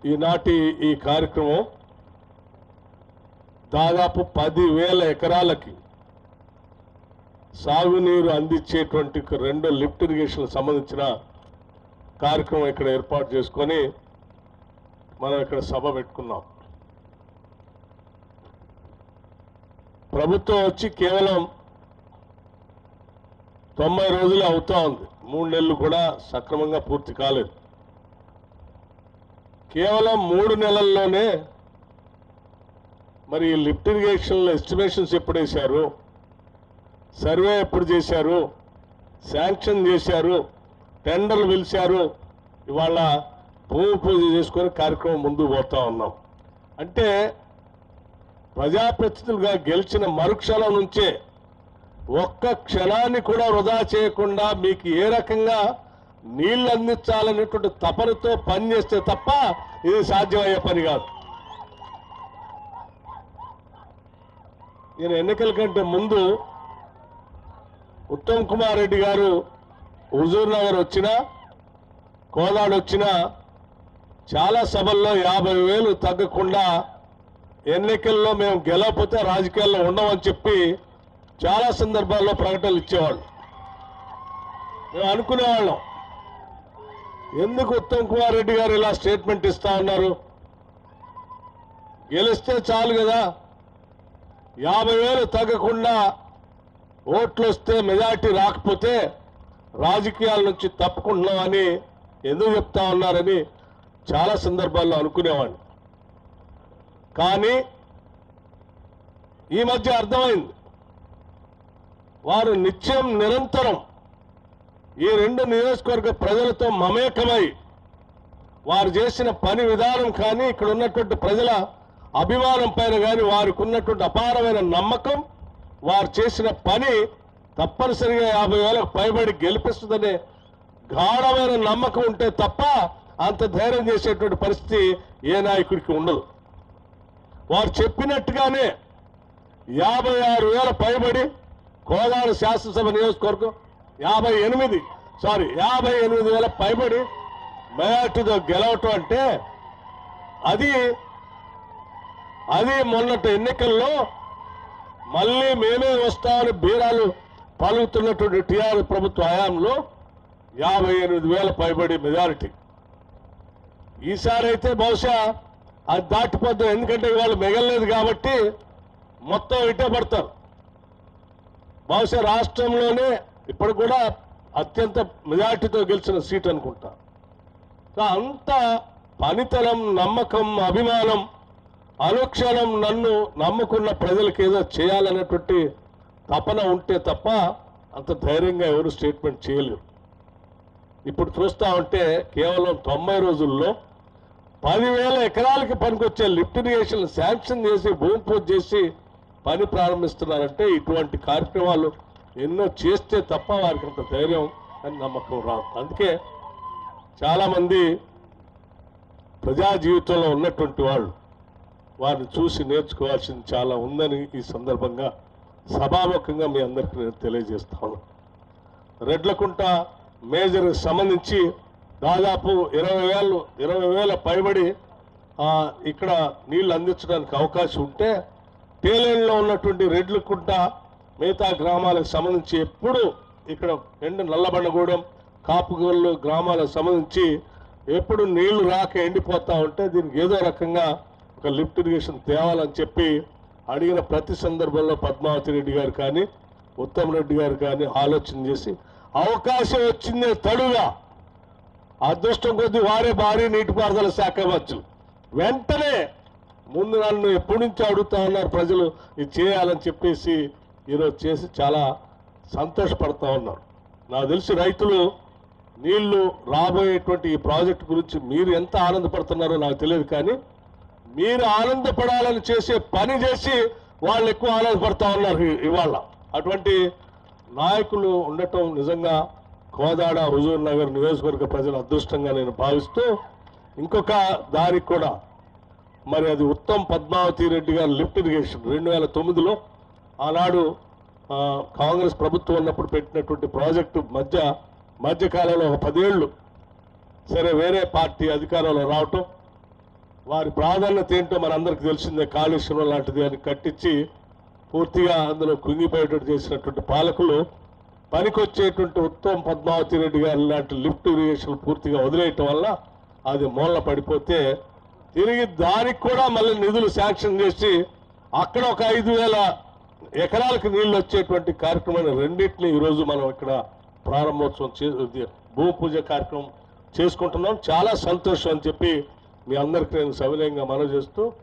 ఈనాటి ఈ కార్యక్రమం దాదాపు పదివేల ఎకరాలకి సాగునీరు అందించేటువంటి ఒక రెండు లిఫ్ట్ ఇరిగేషన్ సంబంధించిన కార్యక్రమం ఇక్కడ ఏర్పాటు చేసుకొని మనం ఇక్కడ సభ పెట్టుకున్నాం ప్రభుత్వం వచ్చి కేవలం తొంభై రోజులు అవుతా ఉంది మూడు నెలలు కూడా సక్రమంగా పూర్తి కాలేదు కేవలం మూడు నెలల్లోనే మరి ఈ లిఫ్ట్ ఇరిగేషన్ ఎస్టిమేషన్స్ ఎప్పుడు వేశారు సర్వే ఎప్పుడు చేశారు శాంక్షన్ చేశారు టెండర్లు పిలిచారు ఇవాళ భూమి పూజ చేసుకొని కార్యక్రమం ముందుకు పోతా ఉన్నాం అంటే ప్రజాప్రతినిధులుగా గెలిచిన మరుక్షణం నుంచే ఒక్క క్షణాన్ని కూడా వృధా చేయకుండా మీకు ఏ రకంగా నీళ్లు అందించాలనేటువంటి తపనతో పనిచేస్తే తప్ప ఇది సాధ్యమయ్యే పని కాదు నేను ఎన్నికల కంటే ముందు ఉత్తమ్ కుమార్ రెడ్డి గారు హుజూర్ నగర్ వచ్చినా కోదాడు వచ్చినా చాలా సభల్లో యాభై వేలు తగ్గకుండా ఎన్నికల్లో మేము గెలవకపోతే రాజకీయాల్లో ఉండమని చెప్పి చాలా సందర్భాల్లో ప్రకటనలు ఇచ్చేవాళ్ళు మేము అనుకునేవాళ్ళం ఎందుకు ఉత్తమ్ కుమార్ రెడ్డి గారు ఇలా స్టేట్మెంట్ ఇస్తా ఉన్నారు గెలిస్తే చాలు కదా యాభై వేలు తగ్గకుండా ఓట్లు వస్తే మెజార్టీ రాకపోతే రాజకీయాల నుంచి తప్పుకుంటున్నామని ఎందుకు చెప్తా ఉన్నారని చాలా సందర్భాల్లో అనుకునేవాడిని కానీ ఈ మధ్య అర్థమైంది వారు నిత్యం నిరంతరం ఈ రెండు నియోజకవర్గ ప్రజలతో మమేకమై వారు చేసిన పని విధానం కానీ ఇక్కడ ఉన్నటువంటి ప్రజల అభిమానం పైన కానీ వారికి ఉన్నటువంటి అపారమైన నమ్మకం వారు చేసిన పని తప్పనిసరిగా యాభై వేలకు పైబడి గెలిపిస్తుందనే గాఢమైన నమ్మకం ఉంటే తప్ప అంత ధైర్యం చేసేటువంటి పరిస్థితి ఏ నాయకుడికి ఉండదు వారు చెప్పినట్టుగానే యాభై ఆరు వేల పైబడి కోదాడు శాసనసభ నియోజకవర్గం యాభై ఎనిమిది సారీ యాభై ఎనిమిది వేల పైబడి మెజార్టీతో గెలవటం అంటే అది అది మొన్నటి ఎన్నికల్లో మళ్ళీ మేమే వస్తామని బీరాలు పలుకుతున్నటువంటి టీఆర్ ప్రభుత్వ హయాంలో యాభై ఎనిమిది వేల పైబడి మెజారిటీ ఈసారి అయితే బహుశా అది దాటిపోద్దాం ఎందుకంటే వాళ్ళు మిగలలేదు కాబట్టి మొత్తం ఇటే పడతారు బహుశా రాష్ట్రంలోనే ఇప్పుడు కూడా అత్యంత మెజార్టీతో గెలిచిన సీట్ అనుకుంటా సో అంత పనితనం నమ్మకం అభిమానం అనుక్షణం నన్ను నమ్ముకున్న ప్రజలకు ఏదో చేయాలనేటువంటి తపన ఉంటే తప్ప అంత ధైర్యంగా ఎవరు స్టేట్మెంట్ చేయలేరు ఇప్పుడు చూస్తా ఉంటే కేవలం తొంభై రోజుల్లో పదివేల ఎకరాలకి పనికొచ్చే లిఫ్ట్ ఇరిగేషన్ శాంక్షన్ చేసి భూమి పూజ చేసి పని ప్రారంభిస్తున్నారంటే ఇటువంటి కార్యక్రమాలు ఎన్నో చేస్తే తప్ప వారికి అంత ధైర్యం అని నమ్మకం రాదు అందుకే చాలామంది ప్రజా జీవితంలో ఉన్నటువంటి వాళ్ళు వారిని చూసి నేర్చుకోవాల్సింది చాలా ఉందని ఈ సందర్భంగా సభాముఖంగా మీ అందరికీ నేను తెలియజేస్తాను రెడ్లకుంట మేజర్ సంబంధించి దాదాపు ఇరవై వేలు ఇరవై వేల పైబడి ఆ, ఇక్కడ నీళ్లు అందించడానికి అవకాశం ఉంటే తేలేరులో ఉన్నటువంటి రెడ్లకుంట మిగతా గ్రామాలకు సంబంధించి ఎప్పుడు ఇక్కడ ఎండు నల్లబండగూడెం కాపుగోళ్ళు గ్రామాలకు సంబంధించి ఎప్పుడు నీళ్లు రాక ఎండిపోతా ఉంటే దీనికి ఏదో రకంగా ఒక లిఫ్ట్ ఇరిగేషన్ తేవాలని చెప్పి అడిగిన ప్రతి సందర్భంలో పద్మావతి రెడ్డి గారు కానీ ఉత్తమ్ రెడ్డి గారు కానీ ఆలోచన చేసి అవకాశం వచ్చిందే తడుగా అదృష్టం కొద్దీ వారే భారీ నీటిపారుదల శాఖ వచ్చు వెంటనే ముందు నన్ను ఎప్పటి నుంచో అడుగుతా ఉన్నారు ప్రజలు ఇది చేయాలని చెప్పేసి ఈరోజు చేసి చాలా సంతోషపడతా ఉన్నారు నాకు తెలిసి రైతులు నీళ్లు రాబోయేటువంటి ఈ ప్రాజెక్టు గురించి మీరు ఎంత ఆనందపడుతున్నారో నాకు తెలియదు కానీ మీరు ఆనందపడాలని చేసే పని చేసి వాళ్ళు ఎక్కువ ఆనందపడతా ఉన్నారు ఇ- ఇవాళ అటువంటి నాయకులు ఉండటం నిజంగా కోదాడ హుజూర్ నగర్ నియోజకవర్గ ప్రజల అదృష్టంగా నేను భావిస్తూ ఇంకొక దారికి కూడా మరి అది ఉత్తమ్ పద్మావతి రెడ్డి గారి లిఫ్ట్ ఇరిగేషన్ రెండు వేల తొమ్మిదిలో ఆనాడు ఆ, కాంగ్రెస్ ప్రభుత్వం ఉన్నప్పుడు పెట్టినటువంటి ప్రాజెక్టు మధ్య మధ్యకాలంలో ఒక పదేళ్ళు సరే వేరే పార్టీ అధికారంలో రావటం వారి ప్రాధాన్యత ఏంటో మనందరికీ తెలిసిందే కాళేశ్వరం లాంటిది అని కట్టించి పూర్తిగా అందులో కుంగిపోయేటట్టు చేసినటువంటి పాలకులు పనికొచ్చేటువంటి ఉత్తమ్ పద్మావతి రెడ్డి గారి లాంటి లిఫ్ట్ ఇరిగేషన్ పూర్తిగా వదిలేయటం వల్ల అది మూలన పడిపోతే తిరిగి దానికి కూడా మళ్ళీ నిధులు శాంక్షన్ చేసి అక్కడ ఒక ఐదు వేల ఎకరాలకు నీళ్లు వచ్చేటువంటి కార్యక్రమాన్ని రెండింటిని ఈరోజు మనం ఇక్కడ ప్రారంభోత్సవం చే ఇది భూమి పూజ కార్యక్రమం చేసుకుంటున్నాం చాలా సంతోషం అని చెప్పి మీ అందరికీ నేను సవినయంగా మనవి చేస్తూ